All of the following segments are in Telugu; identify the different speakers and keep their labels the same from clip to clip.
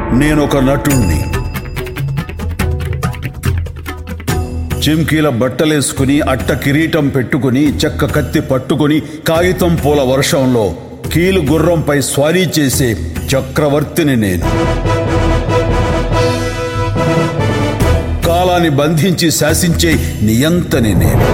Speaker 1: నేనొక నటుణ్ణి చిమ్కీల బట్టలేసుకుని అట్ట కిరీటం పెట్టుకుని చెక్క కత్తి పట్టుకుని కాగితం పూల వర్షంలో కీలు గుర్రంపై స్వారీ చేసే చక్రవర్తిని నేను కాలాన్ని బంధించి శాసించే నియంతని నేను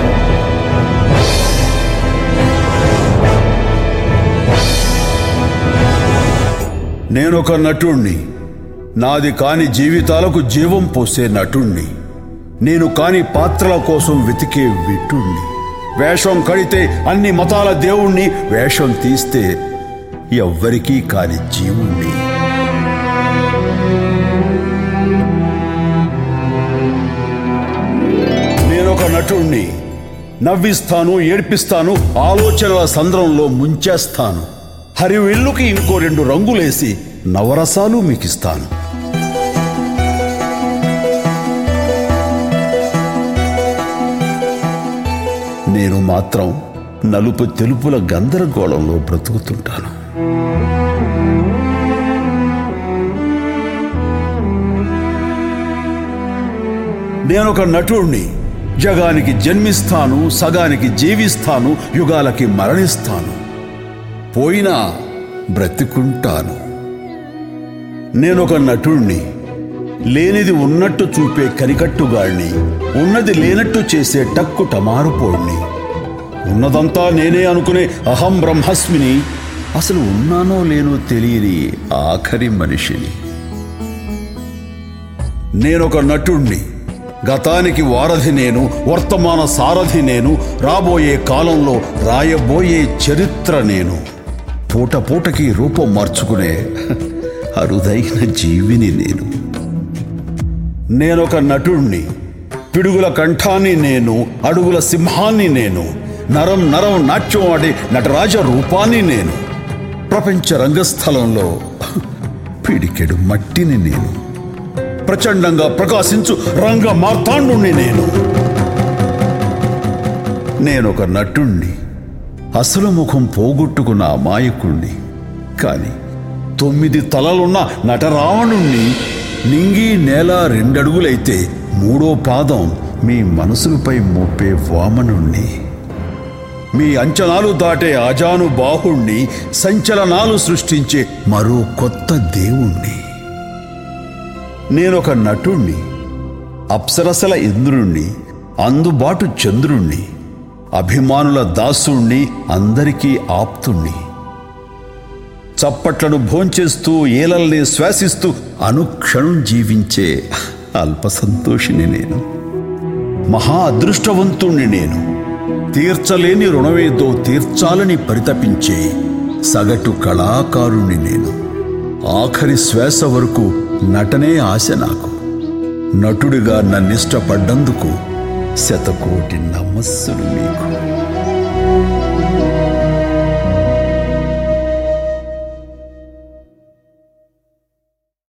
Speaker 1: నేనొక నటుణ్ణి నాది కాని జీవితాలకు జీవం పోసే నటుణ్ణి నేను కాని పాత్రల కోసం వెతికే విటుణ్ణి వేషం కడితే అన్ని మతాల దేవుణ్ణి వేషం తీస్తే ఎవ్వరికీ కాని జీవుణ్ణి నేనొక నటుణ్ణి నవ్విస్తాను ఏడ్పిస్తాను ఆలోచనల సంద్రంలో ముంచేస్తాను హరివిల్లుకి ఇంకో రెండు రంగులేసి నవరసాలు మీకిస్తాను నేను మాత్రం నలుపు తెలుపుల గందరగోళంలో బ్రతుకుతుంటాను నేనొక నటుణ్ణి జగానికి జన్మిస్తాను సగానికి జీవిస్తాను యుగాలకి మరణిస్తాను పోయినా బ్రతికుంటాను నేనొక నటుణ్ణి లేనిది ఉన్నట్టు చూపే కనికట్టుగాడిని ఉన్నది లేనట్టు చేసే టక్కు టమారుపోడిని ఉన్నదంతా నేనే అనుకునే అహం బ్రహ్మస్మిని అసలు ఉన్నానో లేనో తెలియని ఆఖరి మనిషిని నేనొక నటుణ్ణి గతానికి వారధి నేను వర్తమాన సారథి నేను రాబోయే కాలంలో రాయబోయే చరిత్ర నేను పూట పూటకి రూపం మార్చుకునే అరుదైన జీవిని నేను నేనొక నటుణ్ణి పిడుగుల కంఠాన్ని నేను అడుగుల సింహాన్ని నేను నరం నరం నాట్యం ఆడే నటరాజ రూపాన్ని నేను ప్రపంచ రంగస్థలంలో పిడికెడు మట్టిని నేను ప్రచండంగా ప్రకాశించు రంగ మార్తాండుణ్ణి నేను నేనొక నటుణ్ణి అసలు ముఖం పోగొట్టుకున్న అమాయకుణ్ణి కాని తొమ్మిది తలలున్న నటరావణుణ్ణి నింగి నేల రెండడుగులైతే మూడో పాదం మీ మనసులపై మోపే వామనుణ్ణి మీ అంచనాలు దాటే అజాను బాహుణ్ణి సంచలనాలు సృష్టించే మరో కొత్త దేవుణ్ణి నేనొక నటుణ్ణి అప్సరసల ఇంద్రుణ్ణి అందుబాటు చంద్రుణ్ణి అభిమానుల దాసుణ్ణి అందరికీ ఆప్తుణ్ణి చప్పట్లను భోంచేస్తూ ఏలల్ని శ్వాసిస్తూ అనుక్షణం జీవించే అల్ప సంతోషిని నేను మహా అదృష్టవంతుణ్ణి నేను తీర్చలేని రుణమేదో తీర్చాలని పరితపించే సగటు కళాకారుణ్ణి నేను ఆఖరి శ్వాస వరకు నటనే ఆశ నాకు నటుడిగా నన్నిష్టపడ్డందుకు శతకోటి నమస్సులు మీకు